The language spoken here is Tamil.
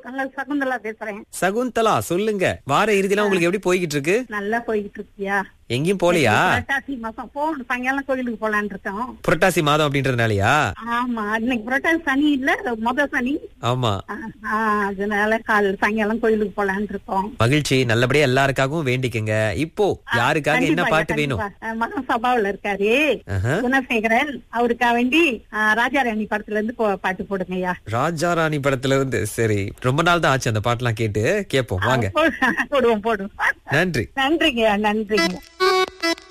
நாங்க சகுந்தலா பேசுறேன் சகுந்தலா சொல்லுங்க வார இறுதிலாம் உங்களுக்கு எப்படி போய்கிட்டு இருக்கு நல்லா போய்கிட்டு இருக்கியா எங்கேயும் போலியா புரட்டாசி மாசம் போகணும் சாயங்காலம் கோயிலுக்கு போலான்னு இருக்கோம் புரட்டாசி மாதம் அப்படின்றதுனாலயா ஆமா இன்னைக்கு புரட்டாசி சனி இல்ல முத சனி ஆமா ஆ, ஆ, அதனால கால் சாயங்காலம் கோயிலுக்கு போலான்னு இருக்கோம் மகிழ்ச்சி நல்லபடியா எல்லாருக்காகவும் வேண்டிக்கங்க இப்போ யாருக்காக என்ன கண்டிப்பா, பாட்டு வேணும் கண்டிப்பா. அஹ், மகன் சபாவுல இருக்காரு ஆஹா. குணசேகரன் அவருக்கா வேண்டி அஹ், ராஜாராணி படத்துல இருந்து போ- பாட்டு போடுங்கய்யா ராஜா ராணி படத்துல இருந்து சரி ரொம்ப நாள் தான் ஆச்சு அந்த பாட்டெல்லாம் கேட்டு கேட்போம் வாங்க போடுவோம் போடுவோம் நன்றி நன்றிங்கய்யா நன்றிங்க